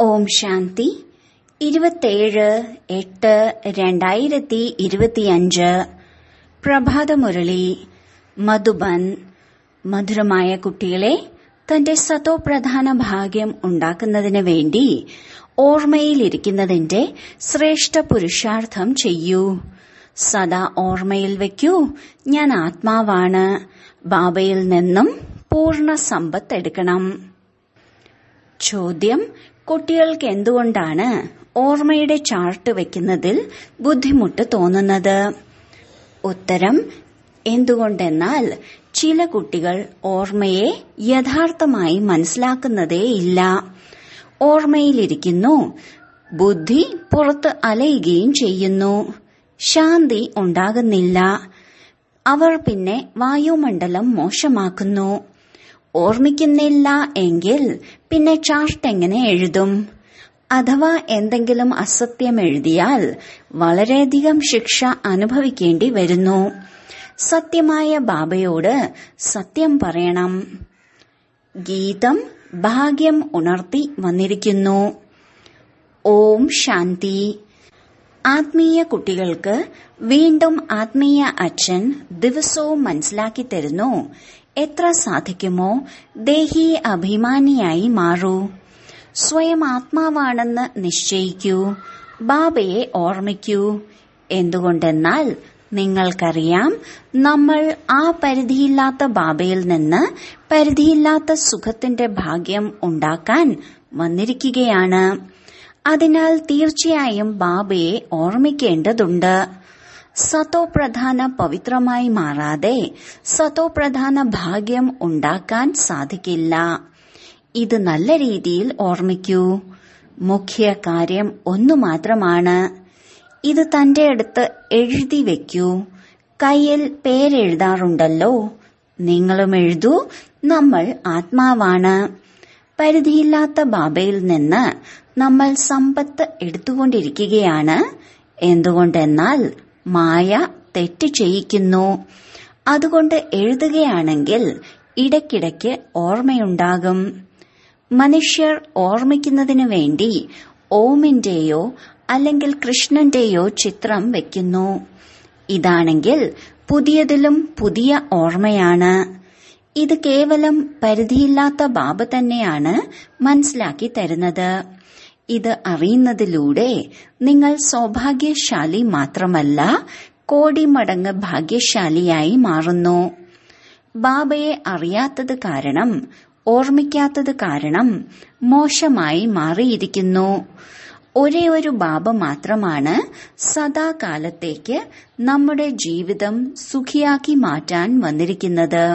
ഓം ശാന്തി ഇരുപത്തേഴ് എട്ട് രണ്ടായിരത്തി ഇരുപത്തിയഞ്ച് പ്രഭാതമുരളി മധുബൻ മധുരമായ കുട്ടികളെ തന്റെ സതോപ്രധാന ഭാഗ്യം ഉണ്ടാക്കുന്നതിന് വേണ്ടി ഓർമ്മയിലിരിക്കുന്നതിന്റെ ശ്രേഷ്ഠ പുരുഷാർത്ഥം ചെയ്യൂ സദാ ഓർമ്മയിൽ വയ്ക്കൂ ഞാൻ ആത്മാവാണ് ബാബയിൽ നിന്നും പൂർണ്ണ സമ്പത്ത് എടുക്കണം ചോദ്യം കുട്ടികൾക്ക് എന്തുകൊണ്ടാണ് ഓർമ്മയുടെ ചാർട്ട് വെക്കുന്നതിൽ ബുദ്ധിമുട്ട് തോന്നുന്നത് ഉത്തരം എന്തുകൊണ്ടെന്നാൽ ചില കുട്ടികൾ ഓർമ്മയെ യഥാർത്ഥമായി മനസ്സിലാക്കുന്നതേയില്ല ഓർമ്മയിലിരിക്കുന്നു ബുദ്ധി പുറത്ത് അലയുകയും ചെയ്യുന്നു ശാന്തി ഉണ്ടാകുന്നില്ല അവർ പിന്നെ വായുമണ്ഡലം മോശമാക്കുന്നു ഓർമ്മിക്കുന്നില്ല എങ്കിൽ പിന്നെ ചാർട്ട് എങ്ങനെ എഴുതും അഥവാ എന്തെങ്കിലും അസത്യം എഴുതിയാൽ വളരെയധികം ശിക്ഷ അനുഭവിക്കേണ്ടി വരുന്നു സത്യമായ ബാബയോട് സത്യം പറയണം ഗീതം ഭാഗ്യം ഉണർത്തി വന്നിരിക്കുന്നു ഓം ശാന്തി ആത്മീയ കുട്ടികൾക്ക് വീണ്ടും ആത്മീയ അച്ഛൻ ദിവസവും മനസ്സിലാക്കി തരുന്നു എത്ര സാധിക്കുമോ ദേഹി അഭിമാനിയായി മാറൂ സ്വയം ആത്മാവാണെന്ന് നിശ്ചയിക്കൂ ബാബയെ ഓർമ്മിക്കൂ എന്തുകൊണ്ടെന്നാൽ നിങ്ങൾക്കറിയാം നമ്മൾ ആ പരിധിയില്ലാത്ത ബാബയിൽ നിന്ന് പരിധിയില്ലാത്ത സുഖത്തിന്റെ ഭാഗ്യം ഉണ്ടാക്കാൻ വന്നിരിക്കുകയാണ് അതിനാൽ തീർച്ചയായും ബാബയെ ഓർമ്മിക്കേണ്ടതുണ്ട് സതോപ്രധാന പവിത്രമായി മാറാതെ സതോപ്രധാന ഭാഗ്യം ഉണ്ടാക്കാൻ സാധിക്കില്ല ഇത് നല്ല രീതിയിൽ ഓർമ്മിക്കൂ മുഖ്യ കാര്യം ഒന്നു മാത്രമാണ് ഇത് തന്റെ അടുത്ത് എഴുതി വെക്കൂ കയ്യിൽ പേരെഴുതാറുണ്ടല്ലോ നിങ്ങളും എഴുതൂ നമ്മൾ ആത്മാവാണ് പരിധിയില്ലാത്ത ബാബയിൽ നിന്ന് നമ്മൾ സമ്പത്ത് എടുത്തുകൊണ്ടിരിക്കുകയാണ് എന്തുകൊണ്ടെന്നാൽ മായ തെറ്റ് ചെയ്യിക്കുന്നു അതുകൊണ്ട് എഴുതുകയാണെങ്കിൽ ഇടയ്ക്കിടയ്ക്ക് ഓർമ്മയുണ്ടാകും മനുഷ്യർ ഓർമ്മിക്കുന്നതിനു വേണ്ടി ഓമിന്റെയോ അല്ലെങ്കിൽ കൃഷ്ണന്റെയോ ചിത്രം വെക്കുന്നു ഇതാണെങ്കിൽ പുതിയതിലും പുതിയ ഓർമ്മയാണ് ഇത് കേവലം പരിധിയില്ലാത്ത ബാബ തന്നെയാണ് മനസ്സിലാക്കി തരുന്നത് ഇത് അറിയുന്നതിലൂടെ നിങ്ങൾ സൗഭാഗ്യശാലി മാത്രമല്ല കോടി മടങ്ങ് ഭാഗ്യശാലിയായി മാറുന്നു ബാബയെ അറിയാത്തത് കാരണം ഓർമ്മിക്കാത്തത് കാരണം മോശമായി മാറിയിരിക്കുന്നു ഒരേ ഒരു ബാബ മാത്രമാണ് സദാകാലത്തേക്ക് നമ്മുടെ ജീവിതം സുഖിയാക്കി മാറ്റാൻ വന്നിരിക്കുന്നത്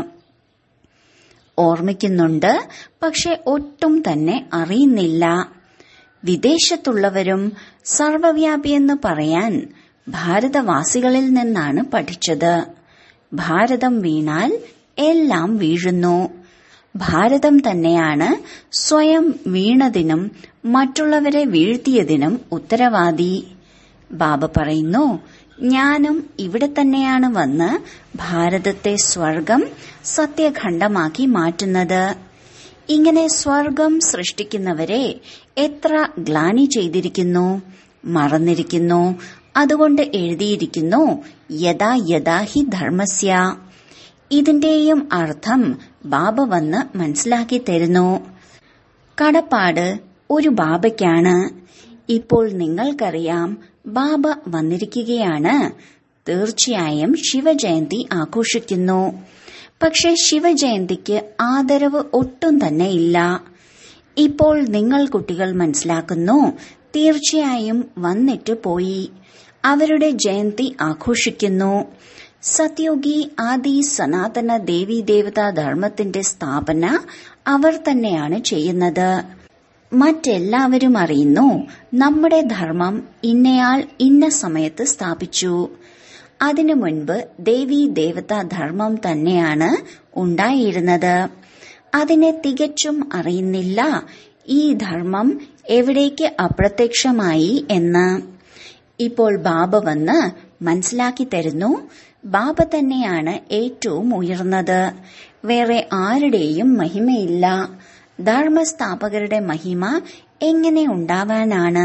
ഓർമ്മിക്കുന്നുണ്ട് പക്ഷെ ഒട്ടും തന്നെ അറിയുന്നില്ല വിദേശത്തുള്ളവരും സർവവ്യാപിയെന്ന് പറയാൻ ഭാരതവാസികളിൽ നിന്നാണ് പഠിച്ചത് ഭാരതം വീണാൽ എല്ലാം വീഴുന്നു ഭാരതം തന്നെയാണ് സ്വയം വീണതിനും മറ്റുള്ളവരെ വീഴ്ത്തിയതിനും ഉത്തരവാദി ബാബ പറയുന്നു ഞാനും ഇവിടെ തന്നെയാണ് വന്ന് ഭാരതത്തെ സ്വർഗം സത്യഖണ്ഡമാക്കി മാറ്റുന്നത് ഇങ്ങനെ സ്വർഗം സൃഷ്ടിക്കുന്നവരെ എത്ര ഗ്ലാനി ചെയ്തിരിക്കുന്നു മറന്നിരിക്കുന്നു അതുകൊണ്ട് എഴുതിയിരിക്കുന്നു യഥാ യഥാ ഹി ധർമ്മസ്യ ഇതിന്റെയും അർത്ഥം ബാബ വന്ന് മനസ്സിലാക്കി തരുന്നു കടപ്പാട് ഒരു ബാബയ്ക്കാണ് ഇപ്പോൾ നിങ്ങൾക്കറിയാം ബാബ വന്നിരിക്കുകയാണ് തീർച്ചയായും ശിവജയന്തി ആഘോഷിക്കുന്നു പക്ഷെ ശിവജയന്തിക്ക് ആദരവ് ഒട്ടും തന്നെ ഇല്ല ഇപ്പോൾ നിങ്ങൾ കുട്ടികൾ മനസ്സിലാക്കുന്നു തീർച്ചയായും വന്നിട്ട് പോയി അവരുടെ ജയന്തി ആഘോഷിക്കുന്നു സത്യോഗി ആദി സനാതന ദേവി ദേവതാ ധർമ്മത്തിന്റെ സ്ഥാപന അവർ തന്നെയാണ് ചെയ്യുന്നത് മറ്റെല്ലാവരും അറിയുന്നു നമ്മുടെ ധർമ്മം ഇന്നയാൾ ഇന്ന സമയത്ത് സ്ഥാപിച്ചു അതിനു മുൻപ് ദേവി ദേവതാ ധർമ്മം തന്നെയാണ് ഉണ്ടായിരുന്നത് അതിനെ തികച്ചും അറിയുന്നില്ല ഈ ധർമ്മം എവിടേക്ക് അപ്രത്യക്ഷമായി എന്ന് ഇപ്പോൾ ബാബ വന്ന് മനസ്സിലാക്കി തരുന്നു ബാബ തന്നെയാണ് ഏറ്റവും ഉയർന്നത് വേറെ ആരുടെയും മഹിമയില്ല ധർമ്മസ്ഥാപകരുടെ മഹിമ എങ്ങനെ ഉണ്ടാവാനാണ്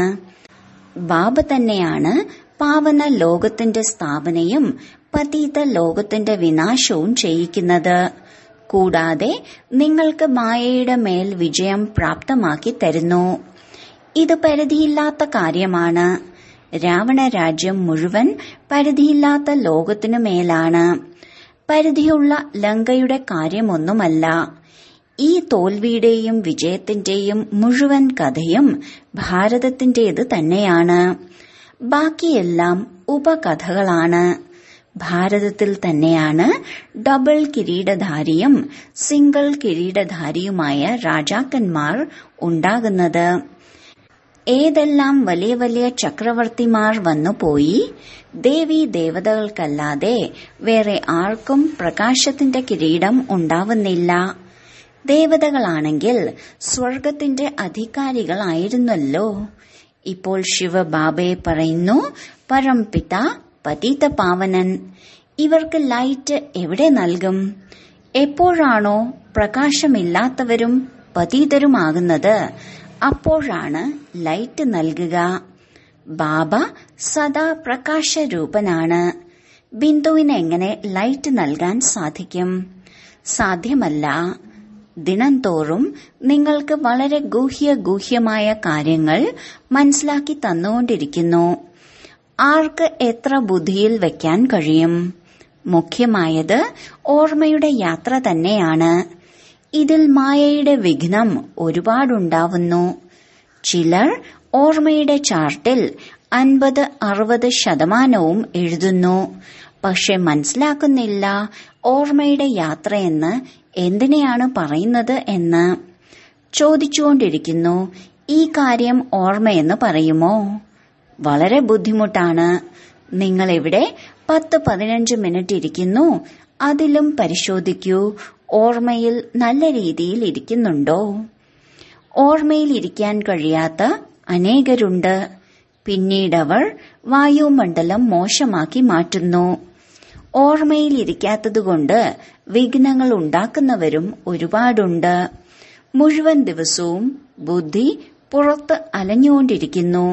ബാബ തന്നെയാണ് പാവന ലോകത്തിന്റെ സ്ഥാപനയും പതീത ലോകത്തിന്റെ വിനാശവും ചെയ്യിക്കുന്നത് കൂടാതെ നിങ്ങൾക്ക് മായയുടെ മേൽ വിജയം പ്രാപ്തമാക്കി തരുന്നു ഇത് പരിധിയില്ലാത്ത കാര്യമാണ് രാവണ രാജ്യം മുഴുവൻ പരിധിയില്ലാത്ത ലോകത്തിനു മേലാണ് പരിധിയുള്ള ലങ്കയുടെ കാര്യമൊന്നുമല്ല ഈ തോൽവിയുടെയും വിജയത്തിന്റെയും മുഴുവൻ കഥയും ഭാരതത്തിന്റേത് തന്നെയാണ് ബാക്കിയെല്ലാം ഉപകഥകളാണ് ഭാരതത്തിൽ തന്നെയാണ് ഡബിൾ കിരീടധാരിയും സിംഗിൾ കിരീടധാരിയുമായ രാജാക്കന്മാർ ഉണ്ടാകുന്നത് ഏതെല്ലാം വലിയ വലിയ ചക്രവർത്തിമാർ വന്നുപോയി ദേവി ദേവതകൾക്കല്ലാതെ വേറെ ആർക്കും പ്രകാശത്തിന്റെ കിരീടം ഉണ്ടാവുന്നില്ല ദേവതകളാണെങ്കിൽ സ്വർഗത്തിന്റെ അധികാരികളായിരുന്നല്ലോ ഇപ്പോൾ ശിവബാബയെ പറയുന്നു പരംപിത പതിത പാവനൻ ഇവർക്ക് ലൈറ്റ് എവിടെ നൽകും എപ്പോഴാണോ പ്രകാശമില്ലാത്തവരും പതീതരുമാകുന്നത് അപ്പോഴാണ് ലൈറ്റ് നൽകുക ബാബ സദാ പ്രകാശരൂപനാണ് ബിന്ദുവിന് എങ്ങനെ ലൈറ്റ് നൽകാൻ സാധിക്കും സാധ്യമല്ല ദിനംതോറും നിങ്ങൾക്ക് വളരെ ഗൂഹ്യ ഗൂഹ്യമായ കാര്യങ്ങൾ മനസ്സിലാക്കി തന്നുകൊണ്ടിരിക്കുന്നു ആർക്ക് എത്ര ബുദ്ധിയിൽ വെക്കാൻ കഴിയും മുഖ്യമായത് ഓർമ്മയുടെ യാത്ര തന്നെയാണ് ഇതിൽ മായയുടെ വിഘ്നം ഒരുപാടുണ്ടാവുന്നു ചിലർ ഓർമ്മയുടെ ചാർട്ടിൽ അൻപത് അറുപത് ശതമാനവും എഴുതുന്നു പക്ഷെ മനസ്സിലാക്കുന്നില്ല ഓർമ്മയുടെ യാത്രയെന്ന് എന്തിനെയാണ് പറയുന്നത് എന്ന് ചോദിച്ചുകൊണ്ടിരിക്കുന്നു ഈ കാര്യം ഓർമ്മയെന്ന് പറയുമോ വളരെ ബുദ്ധിമുട്ടാണ് നിങ്ങൾ ഇവിടെ പത്ത് പതിനഞ്ച് മിനിറ്റ് ഇരിക്കുന്നു അതിലും പരിശോധിക്കൂ ഓർമ്മയിൽ നല്ല രീതിയിൽ ഇരിക്കുന്നുണ്ടോ ഓർമ്മയിൽ ഇരിക്കാൻ കഴിയാത്ത അനേകരുണ്ട് പിന്നീടവർ വായുമണ്ഡലം മോശമാക്കി മാറ്റുന്നു ഓർമ്മയിൽ ഇരിക്കാത്തതുകൊണ്ട് വിഘ്നങ്ങൾ ഉണ്ടാക്കുന്നവരും ഒരുപാടുണ്ട് മുഴുവൻ ദിവസവും ബുദ്ധി പുറത്ത് അലഞ്ഞുകൊണ്ടിരിക്കുന്നു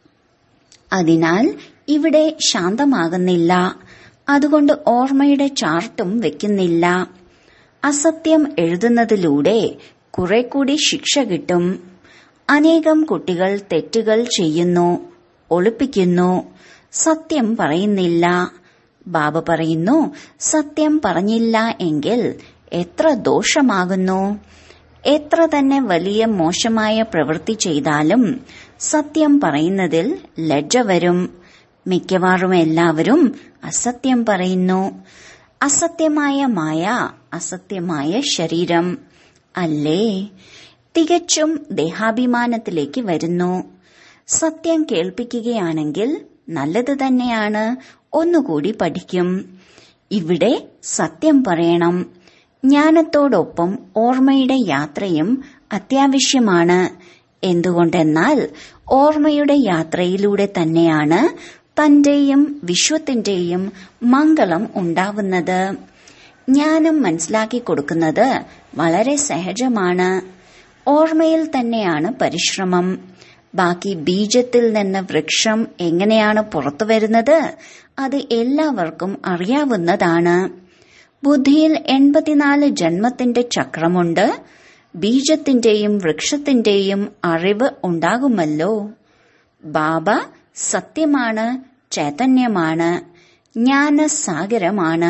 അതിനാൽ ഇവിടെ ശാന്തമാകുന്നില്ല അതുകൊണ്ട് ഓർമ്മയുടെ ചാർട്ടും വെക്കുന്നില്ല അസത്യം എഴുതുന്നതിലൂടെ കുറെ കൂടി ശിക്ഷ കിട്ടും അനേകം കുട്ടികൾ തെറ്റുകൾ ചെയ്യുന്നു ഒളിപ്പിക്കുന്നു സത്യം പറയുന്നില്ല ബാബ പറയുന്നു സത്യം പറഞ്ഞില്ല എങ്കിൽ എത്ര ദോഷമാകുന്നു എത്ര തന്നെ വലിയ മോശമായ പ്രവൃത്തി ചെയ്താലും സത്യം പറയുന്നതിൽ ലജ്ജ വരും മിക്കവാറും എല്ലാവരും അസത്യം പറയുന്നു അസത്യമായ മായ അസത്യമായ ശരീരം അല്ലേ തികച്ചും ദേഹാഭിമാനത്തിലേക്ക് വരുന്നു സത്യം കേൾപ്പിക്കുകയാണെങ്കിൽ നല്ലത് തന്നെയാണ് ഒന്നുകൂടി പഠിക്കും ഇവിടെ സത്യം പറയണം ജ്ഞാനത്തോടൊപ്പം ഓർമ്മയുടെ യാത്രയും അത്യാവശ്യമാണ് എന്തുകൊണ്ടെന്നാൽ ഓർമ്മയുടെ യാത്രയിലൂടെ തന്നെയാണ് തന്റെയും വിശ്വത്തിന്റെയും മംഗളം ഉണ്ടാവുന്നത് ജ്ഞാനം മനസ്സിലാക്കി കൊടുക്കുന്നത് വളരെ സഹജമാണ് ഓർമ്മയിൽ തന്നെയാണ് പരിശ്രമം ബാക്കി ബീജത്തിൽ നിന്ന് വൃക്ഷം എങ്ങനെയാണ് പുറത്തു വരുന്നത് അത് എല്ലാവർക്കും അറിയാവുന്നതാണ് ബുദ്ധിയിൽ എൺപത്തിനാല് ജന്മത്തിന്റെ ചക്രമുണ്ട് ബീജത്തിന്റെയും വൃക്ഷത്തിന്റെയും അറിവ് ഉണ്ടാകുമല്ലോ ബാബ സത്യമാണ് ചൈതന്യമാണ് ജ്ഞാനസാഗരമാണ്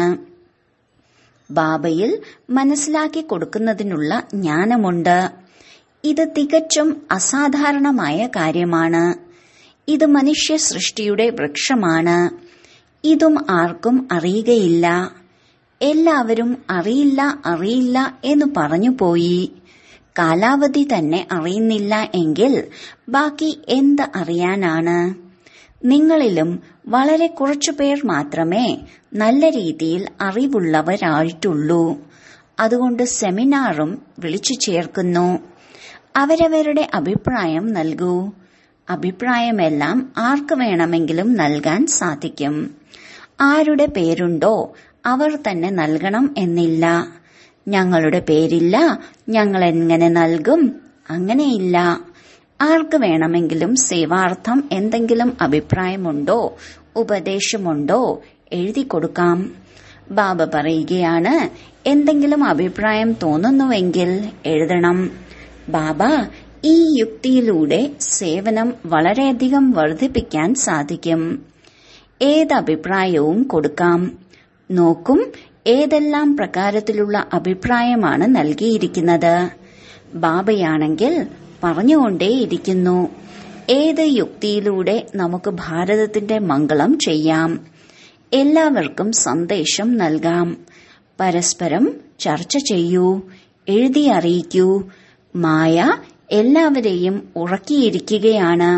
ബാബയിൽ മനസ്സിലാക്കി കൊടുക്കുന്നതിനുള്ള ജ്ഞാനമുണ്ട് ഇത് തികച്ചും അസാധാരണമായ കാര്യമാണ് ഇത് മനുഷ്യ സൃഷ്ടിയുടെ വൃക്ഷമാണ് ഇതും ആർക്കും അറിയുകയില്ല എല്ലാവരും അറിയില്ല അറിയില്ല എന്ന് പറഞ്ഞു പോയി കാലാവധി തന്നെ അറിയുന്നില്ല എങ്കിൽ ബാക്കി എന്ത് അറിയാനാണ് നിങ്ങളിലും വളരെ കുറച്ചു പേർ മാത്രമേ നല്ല രീതിയിൽ അറിവുള്ളവരായിട്ടുള്ളൂ അതുകൊണ്ട് സെമിനാറും വിളിച്ചു ചേർക്കുന്നു അവരവരുടെ അഭിപ്രായം നൽകൂ അഭിപ്രായമെല്ലാം ആർക്ക് വേണമെങ്കിലും നൽകാൻ സാധിക്കും ആരുടെ പേരുണ്ടോ അവർ തന്നെ നൽകണം എന്നില്ല ഞങ്ങളുടെ പേരില്ല ഞങ്ങൾ എങ്ങനെ നൽകും അങ്ങനെയില്ല ആർക്ക് വേണമെങ്കിലും സേവാർത്ഥം എന്തെങ്കിലും അഭിപ്രായമുണ്ടോ ഉപദേശമുണ്ടോ എഴുതി കൊടുക്കാം ബാബ പറയുകയാണ് എന്തെങ്കിലും അഭിപ്രായം തോന്നുന്നുവെങ്കിൽ എഴുതണം ബാബ ഈ യുക്തിയിലൂടെ സേവനം വളരെയധികം വർദ്ധിപ്പിക്കാൻ സാധിക്കും ഏത് അഭിപ്രായവും കൊടുക്കാം നോക്കും ഏതെല്ലാം പ്രകാരത്തിലുള്ള അഭിപ്രായമാണ് നൽകിയിരിക്കുന്നത് ബാബയാണെങ്കിൽ പറഞ്ഞുകൊണ്ടേയിരിക്കുന്നു ഏത് യുക്തിയിലൂടെ നമുക്ക് ഭാരതത്തിന്റെ മംഗളം ചെയ്യാം എല്ലാവർക്കും സന്ദേശം നൽകാം പരസ്പരം ചർച്ച ചെയ്യൂ എഴുതി അറിയിക്കൂ മായ എല്ലാവരെയും ഉറക്കിയിരിക്കുകയാണ്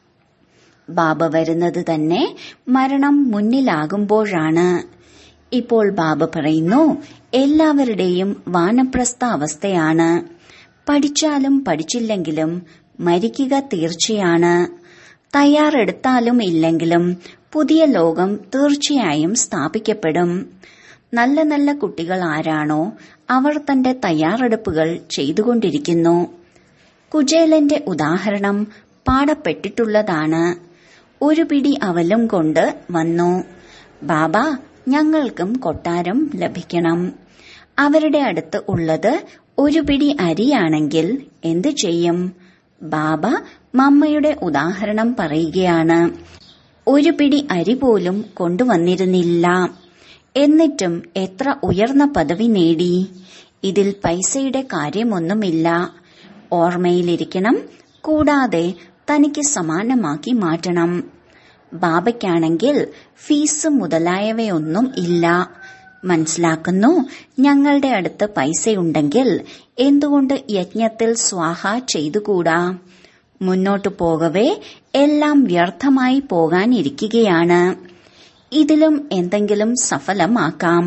ബാബ വരുന്നത് തന്നെ മരണം മുന്നിലാകുമ്പോഴാണ് ഇപ്പോൾ ബാബ പറയുന്നു എല്ലാവരുടെയും വാനപ്രസ്ഥ അവസ്ഥയാണ് പഠിച്ചാലും പഠിച്ചില്ലെങ്കിലും മരിക്കുക തീർച്ചയാണ് തയ്യാറെടുത്താലും ഇല്ലെങ്കിലും പുതിയ ലോകം തീർച്ചയായും സ്ഥാപിക്കപ്പെടും നല്ല നല്ല കുട്ടികൾ ആരാണോ അവർ തന്റെ തയ്യാറെടുപ്പുകൾ ചെയ്തുകൊണ്ടിരിക്കുന്നു കുചേലന്റെ ഉദാഹരണം പാടപ്പെട്ടിട്ടുള്ളതാണ് ഒരു പിടി അവലും കൊണ്ട് വന്നു ബാബ ഞങ്ങൾക്കും കൊട്ടാരം ലഭിക്കണം അവരുടെ അടുത്ത് ഉള്ളത് ഒരു പിടി അരിയാണെങ്കിൽ എന്തു ചെയ്യും ബാബ മമ്മയുടെ ഉദാഹരണം പറയുകയാണ് ഒരു പിടി അരി പോലും കൊണ്ടുവന്നിരുന്നില്ല എന്നിട്ടും എത്ര ഉയർന്ന പദവി നേടി ഇതിൽ പൈസയുടെ കാര്യമൊന്നുമില്ല ഓർമ്മയിലിരിക്കണം കൂടാതെ തനിക്ക് സമാനമാക്കി മാറ്റണം ബാബയ്ക്കാണെങ്കിൽ ഫീസ് മുതലായവയൊന്നും ഇല്ല മനസ്സിലാക്കുന്നു ഞങ്ങളുടെ അടുത്ത് പൈസയുണ്ടെങ്കിൽ എന്തുകൊണ്ട് യജ്ഞത്തിൽ സ്വാഹ ചെയ്തുകൂടാ മുന്നോട്ടു പോകവേ എല്ലാം വ്യർത്ഥമായി പോകാനിരിക്കുകയാണ് ഇതിലും എന്തെങ്കിലും സഫലമാക്കാം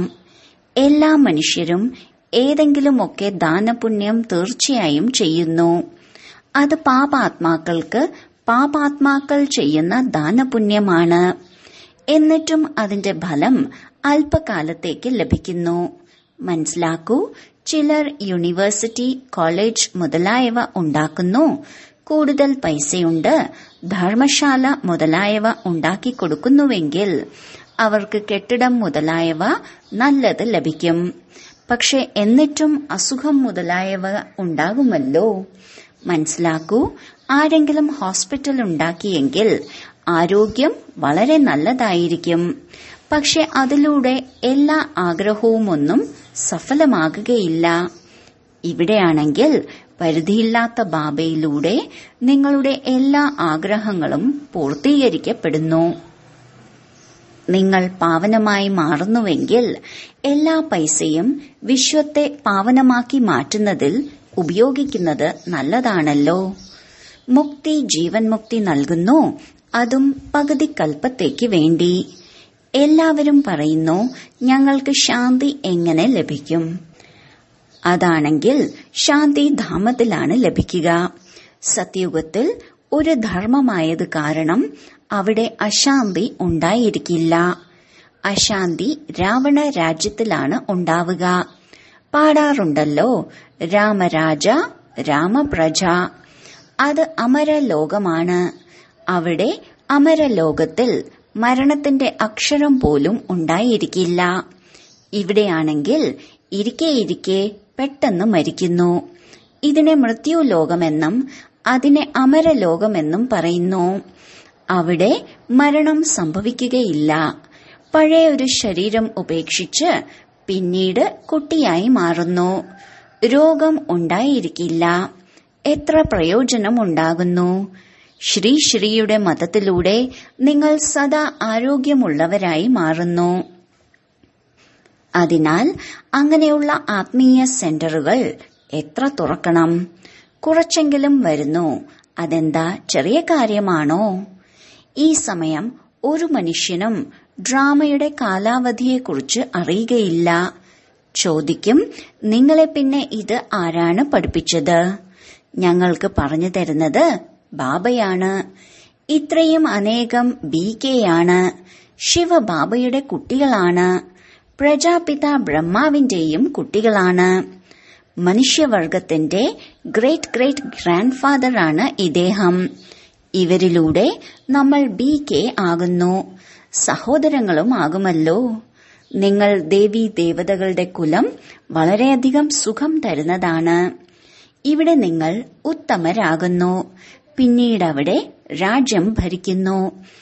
എല്ലാ മനുഷ്യരും ഏതെങ്കിലുമൊക്കെ ദാനപുണ്യം തീർച്ചയായും ചെയ്യുന്നു അത് പാപാത്മാക്കൾക്ക് പാപാത്മാക്കൾ ചെയ്യുന്ന ദാനപുണ്യമാണ് എന്നിട്ടും അതിന്റെ ഫലം അല്പകാലത്തേക്ക് ലഭിക്കുന്നു മനസ്സിലാക്കൂ ചിലർ യൂണിവേഴ്സിറ്റി കോളേജ് മുതലായവ ഉണ്ടാക്കുന്നു കൂടുതൽ പൈസയുണ്ട് ധർമ്മശാല മുതലായവ ഉണ്ടാക്കി കൊടുക്കുന്നുവെങ്കിൽ അവർക്ക് കെട്ടിടം മുതലായവ നല്ലത് ലഭിക്കും പക്ഷെ എന്നിട്ടും അസുഖം മുതലായവ ഉണ്ടാകുമല്ലോ മനസ്സിലാക്കൂ ആരെങ്കിലും ഹോസ്പിറ്റൽ ഉണ്ടാക്കിയെങ്കിൽ ആരോഗ്യം വളരെ നല്ലതായിരിക്കും പക്ഷെ അതിലൂടെ എല്ലാ ആഗ്രഹവുമൊന്നും സഫലമാകുകയില്ല ഇവിടെയാണെങ്കിൽ പരിധിയില്ലാത്ത ബാബയിലൂടെ നിങ്ങളുടെ എല്ലാ ആഗ്രഹങ്ങളും പൂർത്തീകരിക്കപ്പെടുന്നു നിങ്ങൾ പാവനമായി മാറുന്നുവെങ്കിൽ എല്ലാ പൈസയും വിശ്വത്തെ പാവനമാക്കി മാറ്റുന്നതിൽ ഉപയോഗിക്കുന്നത് നല്ലതാണല്ലോ മുക്തി ജീവൻ മുക്തി നൽകുന്നു അതും പകുതി കൽപ്പത്തേക്ക് വേണ്ടി എല്ലാവരും പറയുന്നു ഞങ്ങൾക്ക് ശാന്തി എങ്ങനെ ലഭിക്കും അതാണെങ്കിൽ ശാന്തി ധാമത്തിലാണ് ലഭിക്കുക സത്യുഗത്തിൽ ഒരു ധർമ്മമായത് കാരണം അവിടെ അശാന്തി ഉണ്ടായിരിക്കില്ല അശാന്തി രാവണ രാജ്യത്തിലാണ് ഉണ്ടാവുക പാടാറുണ്ടല്ലോ രാമരാജ രാമപ്രജ അത് അമരലോകമാണ് അവിടെ അമരലോകത്തിൽ മരണത്തിന്റെ അക്ഷരം പോലും ഉണ്ടായിരിക്കില്ല ഇവിടെയാണെങ്കിൽ ഇരിക്കെ ഇരിക്കെ പെട്ടെന്ന് മരിക്കുന്നു ഇതിനെ മൃത്യുലോകമെന്നും അതിനെ അമരലോകമെന്നും പറയുന്നു അവിടെ മരണം സംഭവിക്കുകയില്ല പഴയ ഒരു ശരീരം ഉപേക്ഷിച്ച് പിന്നീട് കുട്ടിയായി മാറുന്നു രോഗം ഉണ്ടായിരിക്കില്ല എത്ര പ്രയോജനം ഉണ്ടാകുന്നു ശ്രീ ശ്രീയുടെ മതത്തിലൂടെ നിങ്ങൾ സദാ ആരോഗ്യമുള്ളവരായി മാറുന്നു അതിനാൽ അങ്ങനെയുള്ള ആത്മീയ സെന്ററുകൾ എത്ര തുറക്കണം കുറച്ചെങ്കിലും വരുന്നു അതെന്താ ചെറിയ കാര്യമാണോ ഈ സമയം ഒരു മനുഷ്യനും ഡ്രാമയുടെ കാലാവധിയെക്കുറിച്ച് അറിയുകയില്ല ചോദിക്കും നിങ്ങളെ പിന്നെ ഇത് ആരാണ് പഠിപ്പിച്ചത് ഞങ്ങൾക്ക് പറഞ്ഞു തരുന്നത് ബാബയാണ് ഇത്രയും അനേകം ബി കെയാണ് ശിവബാബയുടെ കുട്ടികളാണ് പ്രജാപിത ബ്രഹ്മാവിന്റെയും കുട്ടികളാണ് മനുഷ്യവർഗത്തിന്റെ ഗ്രേറ്റ് ഗ്രേറ്റ് ഗ്രാൻഡ് ഫാദറാണ് ഇദ്ദേഹം ഇവരിലൂടെ നമ്മൾ ബി കെ ആകുന്നു സഹോദരങ്ങളും ആകുമല്ലോ നിങ്ങൾ ദേവീ ദേവതകളുടെ കുലം വളരെയധികം സുഖം തരുന്നതാണ് ഇവിടെ നിങ്ങൾ ഉത്തമരാകുന്നു പിന്നീട് അവിടെ രാജ്യം ഭരിക്കുന്നു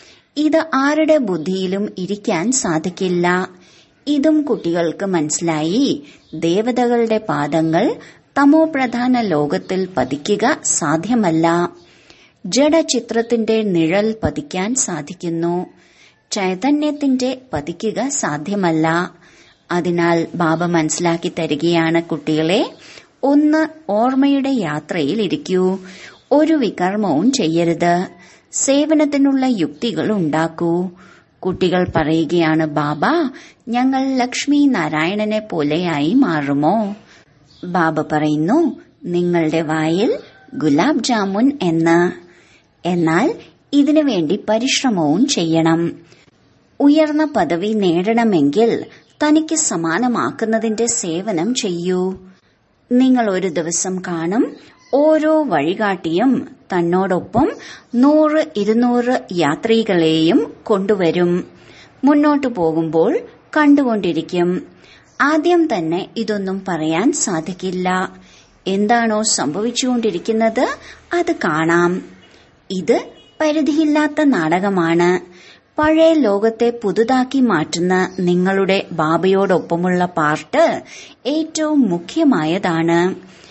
ഇത് ആരുടെ ബുദ്ധിയിലും ഇരിക്കാൻ സാധിക്കില്ല ഇതും കുട്ടികൾക്ക് മനസ്സിലായി ദേവതകളുടെ പാദങ്ങൾ തമോപ്രധാന ലോകത്തിൽ പതിക്കുക സാധ്യമല്ല ജഡചിത്രത്തിന്റെ നിഴൽ പതിക്കാൻ സാധിക്കുന്നു ചൈതന്യത്തിന്റെ പതിക്കുക സാധ്യമല്ല അതിനാൽ ബാബ മനസ്സിലാക്കി തരികയാണ് കുട്ടികളെ ഒന്ന് ഓർമ്മയുടെ യാത്രയിൽ ഇരിക്കൂ ഒരു വികർമ്മവും ചെയ്യരുത് സേവനത്തിനുള്ള യുക്തികൾ ഉണ്ടാക്കൂ കുട്ടികൾ പറയുകയാണ് ബാബ ഞങ്ങൾ ലക്ഷ്മി നാരായണനെ പോലെയായി മാറുമോ ബാബ പറയുന്നു നിങ്ങളുടെ വായിൽ ഗുലാബ് ജാമുൻ എന്ന് എന്നാൽ ഇതിനു വേണ്ടി പരിശ്രമവും ചെയ്യണം ഉയർന്ന പദവി നേടണമെങ്കിൽ തനിക്ക് സമാനമാക്കുന്നതിന്റെ സേവനം ചെയ്യൂ നിങ്ങൾ ഒരു ദിവസം കാണും ഓരോ വഴികാട്ടിയും തന്നോടൊപ്പം നൂറ് ഇരുന്നൂറ് യാത്രികളെയും കൊണ്ടുവരും മുന്നോട്ടു പോകുമ്പോൾ കണ്ടുകൊണ്ടിരിക്കും ആദ്യം തന്നെ ഇതൊന്നും പറയാൻ സാധിക്കില്ല എന്താണോ സംഭവിച്ചുകൊണ്ടിരിക്കുന്നത് അത് കാണാം ഇത് പരിധിയില്ലാത്ത നാടകമാണ് പഴയ ലോകത്തെ പുതുതാക്കി മാറ്റുന്ന നിങ്ങളുടെ ബാബയോടൊപ്പമുള്ള പാർട്ട് ഏറ്റവും മുഖ്യമായതാണ്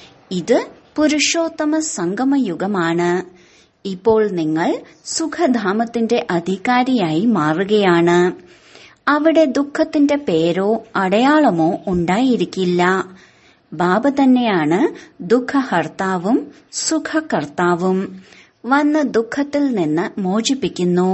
ഇത് പുരുഷോത്തമ സംഗമയുഗമാണ് ഇപ്പോൾ നിങ്ങൾ സുഖധാമത്തിന്റെ അധികാരിയായി മാറുകയാണ് അവിടെ ദുഃഖത്തിന്റെ പേരോ അടയാളമോ ഉണ്ടായിരിക്കില്ല ബാബ തന്നെയാണ് ദുഃഖഹർത്താവും സുഖകർത്താവും വന്ന് ദുഃഖത്തിൽ നിന്ന് മോചിപ്പിക്കുന്നു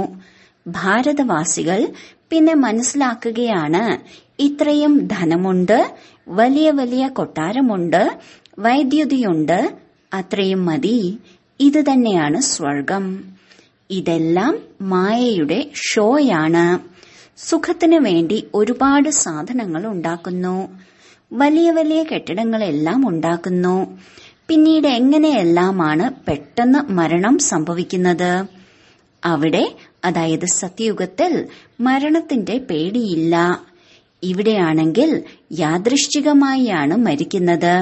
ഭാരതവാസികൾ പിന്നെ മനസ്സിലാക്കുകയാണ് ഇത്രയും ധനമുണ്ട് വലിയ വലിയ കൊട്ടാരമുണ്ട് വൈദ്യുതിയുണ്ട് അത്രയും മതി ഇത് തന്നെയാണ് സ്വർഗം ഇതെല്ലാം മായയുടെ ഷോയാണ് സുഖത്തിനു വേണ്ടി ഒരുപാട് സാധനങ്ങൾ ഉണ്ടാക്കുന്നു വലിയ വലിയ കെട്ടിടങ്ങളെല്ലാം ഉണ്ടാക്കുന്നു പിന്നീട് എങ്ങനെയെല്ലാമാണ് പെട്ടെന്ന് മരണം സംഭവിക്കുന്നത് അവിടെ അതായത് സത്യയുഗത്തിൽ മരണത്തിന്റെ പേടിയില്ല ഇവിടെയാണെങ്കിൽ യാദൃശ്ചികമായാണ് മരിക്കുന്നത്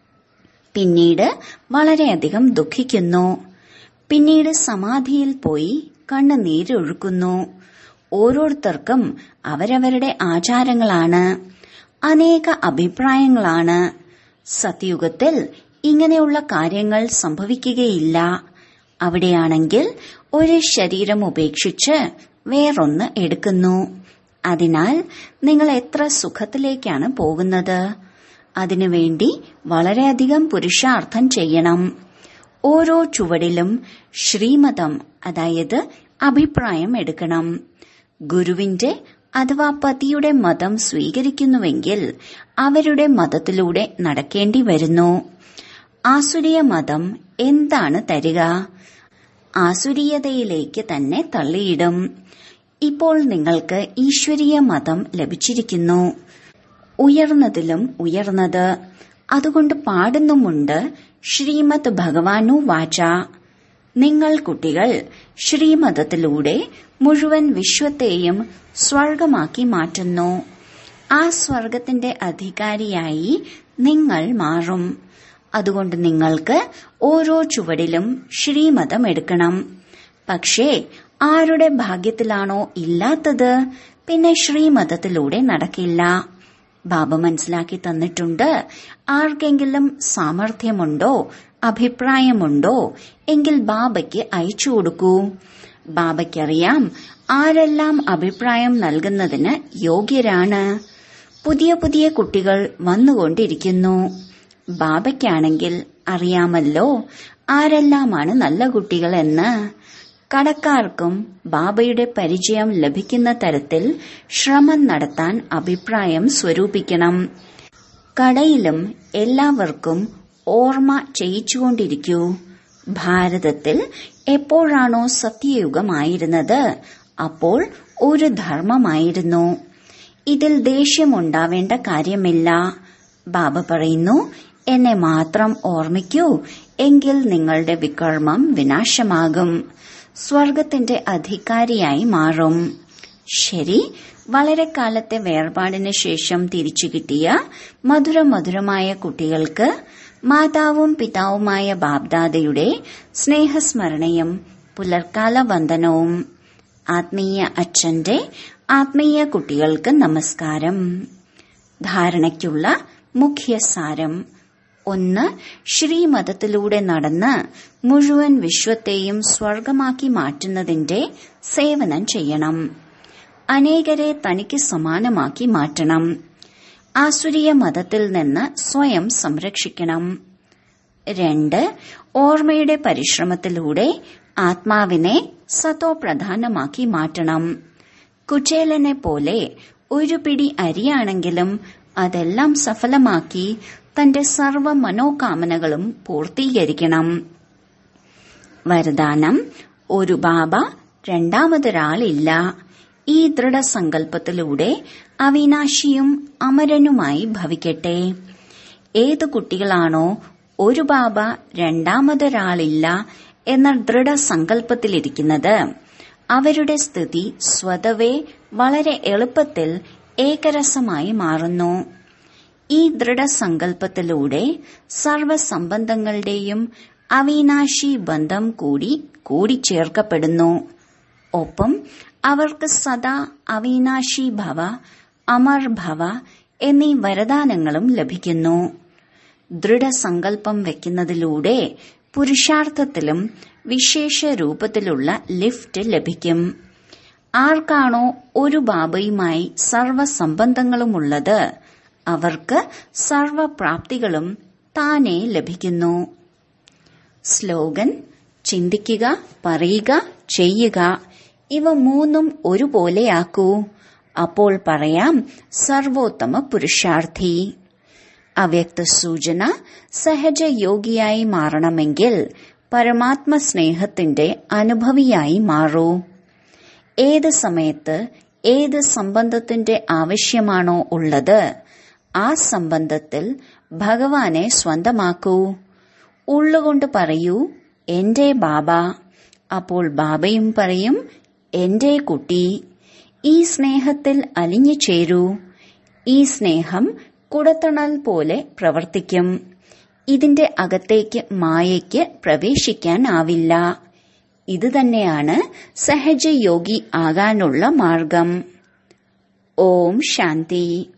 പിന്നീട് വളരെയധികം ദുഃഖിക്കുന്നു പിന്നീട് സമാധിയിൽ പോയി കണ്ണുനീരൊഴുക്കുന്നു ഓരോരുത്തർക്കും അവരവരുടെ ആചാരങ്ങളാണ് അനേക അഭിപ്രായങ്ങളാണ് സത്യയുഗത്തിൽ ഇങ്ങനെയുള്ള കാര്യങ്ങൾ സംഭവിക്കുകയില്ല അവിടെയാണെങ്കിൽ ഒരു ശരീരം ഉപേക്ഷിച്ച് വേറൊന്ന് എടുക്കുന്നു അതിനാൽ നിങ്ങൾ എത്ര സുഖത്തിലേക്കാണ് പോകുന്നത് അതിനുവേണ്ടി വളരെയധികം പുരുഷാർത്ഥം ചെയ്യണം ഓരോ ചുവടിലും ശ്രീമതം അതായത് അഭിപ്രായം എടുക്കണം ഗുരുവിന്റെ അഥവാ പതിയുടെ മതം സ്വീകരിക്കുന്നുവെങ്കിൽ അവരുടെ മതത്തിലൂടെ നടക്കേണ്ടി വരുന്നു ആസുരീയ മതം എന്താണ് തരിക ആസുരീയതയിലേക്ക് തന്നെ തള്ളിയിടും ഇപ്പോൾ നിങ്ങൾക്ക് ഈശ്വരീയ മതം ലഭിച്ചിരിക്കുന്നു ഉയർന്നതിലും ഉയർന്നത് അതുകൊണ്ട് പാടുന്നുമുണ്ട് ശ്രീമദ് ഭഗവാനു വാച നിങ്ങൾ കുട്ടികൾ ശ്രീമതത്തിലൂടെ മുഴുവൻ വിശ്വത്തെയും സ്വർഗമാക്കി മാറ്റുന്നു ആ സ്വർഗത്തിന്റെ അധികാരിയായി നിങ്ങൾ മാറും അതുകൊണ്ട് നിങ്ങൾക്ക് ഓരോ ചുവടിലും ശ്രീമതം എടുക്കണം പക്ഷേ ആരുടെ ഭാഗ്യത്തിലാണോ ഇല്ലാത്തത് പിന്നെ ശ്രീമതത്തിലൂടെ നടക്കില്ല ബാബ മനസ്സിലാക്കി തന്നിട്ടുണ്ട് ആർക്കെങ്കിലും സാമർഥ്യമുണ്ടോ അഭിപ്രായമുണ്ടോ എങ്കിൽ ബാബയ്ക്ക് അയച്ചു കൊടുക്കൂ ബാബയ്ക്കറിയാം ആരെല്ലാം അഭിപ്രായം നൽകുന്നതിന് യോഗ്യരാണ് പുതിയ പുതിയ കുട്ടികൾ വന്നുകൊണ്ടിരിക്കുന്നു ബാബയ്ക്കാണെങ്കിൽ അറിയാമല്ലോ ആരെല്ലാമാണ് നല്ല കുട്ടികൾ എന്ന് കടക്കാർക്കും ബാബയുടെ പരിചയം ലഭിക്കുന്ന തരത്തിൽ ശ്രമം നടത്താൻ അഭിപ്രായം സ്വരൂപിക്കണം കടയിലും എല്ലാവർക്കും ഓർമ്മ ചെയ്യിച്ചുകൊണ്ടിരിക്കൂ ഭാരതത്തിൽ എപ്പോഴാണോ സത്യയുഗമായിരുന്നത് അപ്പോൾ ഒരു ധർമ്മമായിരുന്നു ഇതിൽ ദേഷ്യമുണ്ടാവേണ്ട കാര്യമില്ല ബാബ പറയുന്നു എന്നെ മാത്രം ഓർമ്മിക്കൂ എങ്കിൽ നിങ്ങളുടെ വികർമ്മം വിനാശമാകും സ്വർഗത്തിന്റെ അധികാരിയായി മാറും ശരി വളരെ കാലത്തെ വേർപാടിന് ശേഷം തിരിച്ചു കിട്ടിയ മധുര മധുരമായ കുട്ടികൾക്ക് മാതാവും പിതാവുമായ ബാബ്ദാദയുടെ സ്നേഹസ്മരണയും പുലർക്കാല വന്ദനവും ആത്മീയ അച്ഛന്റെ ആത്മീയ കുട്ടികൾക്ക് നമസ്കാരം ധാരണയ്ക്കുള്ള മുഖ്യസാരം ഒന്ന് ശ്രീമതത്തിലൂടെ നടന്ന് മുഴുവൻ വിശ്വത്തെയും സ്വർഗമാക്കി മാറ്റുന്നതിന്റെ സേവനം ചെയ്യണം അനേകരെ തനിക്ക് സമാനമാക്കി മാറ്റണം ആസുരീയ മതത്തിൽ നിന്ന് സ്വയം സംരക്ഷിക്കണം രണ്ട് ഓർമ്മയുടെ പരിശ്രമത്തിലൂടെ ആത്മാവിനെ സതോ പ്രധാനമാക്കി മാറ്റണം കുചേലനെ പോലെ ഒരു പിടി അരിയാണെങ്കിലും അതെല്ലാം സഫലമാക്കി തന്റെ സർവ മനോകാമനകളും പൂർത്തീകരിക്കണം വരദാനം ഒരു ബാബ രണ്ടാമതൊരാളില്ല ഈ ദൃഢസങ്കല്പത്തിലൂടെ അവിനാശിയും അമരനുമായി ഭവിക്കട്ടെ ഏത് കുട്ടികളാണോ ഒരു ബാബ രണ്ടാമതൊരാളില്ല എന്ന ദൃഢസങ്കല്പത്തിലിരിക്കുന്നത് അവരുടെ സ്ഥിതി സ്വതവേ വളരെ എളുപ്പത്തിൽ ഏകരസമായി മാറുന്നു ഈ ദൃഢസങ്കല്പത്തിലൂടെ സർവസംബന്ധങ്ങളുടെയും അവിനാശി ബന്ധം കൂടി കൂടിച്ചേർക്കപ്പെടുന്നു ഒപ്പം അവർക്ക് സദാ അവിനാശി ഭവ അമർ ഭവ എന്നീ വരദാനങ്ങളും ലഭിക്കുന്നു ദൃഢസങ്കല്പം വെക്കുന്നതിലൂടെ പുരുഷാർത്ഥത്തിലും വിശേഷ രൂപത്തിലുള്ള ലിഫ്റ്റ് ലഭിക്കും ആർക്കാണോ ഒരു ബാബയുമായി സർവസംബന്ധങ്ങളുമുള്ളത് അവർക്ക് സർവപ്രാപ്തികളും താനെ ലഭിക്കുന്നു സ്ലോഗൻ ചിന്തിക്കുക പറയുക ചെയ്യുക ഇവ മൂന്നും ഒരുപോലെയാക്കൂ അപ്പോൾ പറയാം സർവോത്തമ പുരുഷാർത്ഥി അവ്യക്ത സൂചന സഹജ യോഗിയായി മാറണമെങ്കിൽ പരമാത്മ സ്നേഹത്തിന്റെ അനുഭവിയായി മാറൂ ഏത് സമയത്ത് ഏത് സംബന്ധത്തിന്റെ ആവശ്യമാണോ ഉള്ളത് ആ സംബന്ധത്തിൽ ഭഗവാനെ സ്വന്തമാക്കൂ ഉള്ളുകൊണ്ട് പറയൂ എന്റെ ബാബ അപ്പോൾ ബാബയും പറയും എന്റെ കുട്ടി ഈ സ്നേഹത്തിൽ അലിഞ്ഞു ചേരൂ ഈ സ്നേഹം കുടത്തണൽ പോലെ പ്രവർത്തിക്കും ഇതിന്റെ അകത്തേക്ക് മായയ്ക്ക് പ്രവേശിക്കാനാവില്ല ഇത് തന്നെയാണ് സഹജയോഗി ആകാനുള്ള മാർഗം ഓം ശാന്തി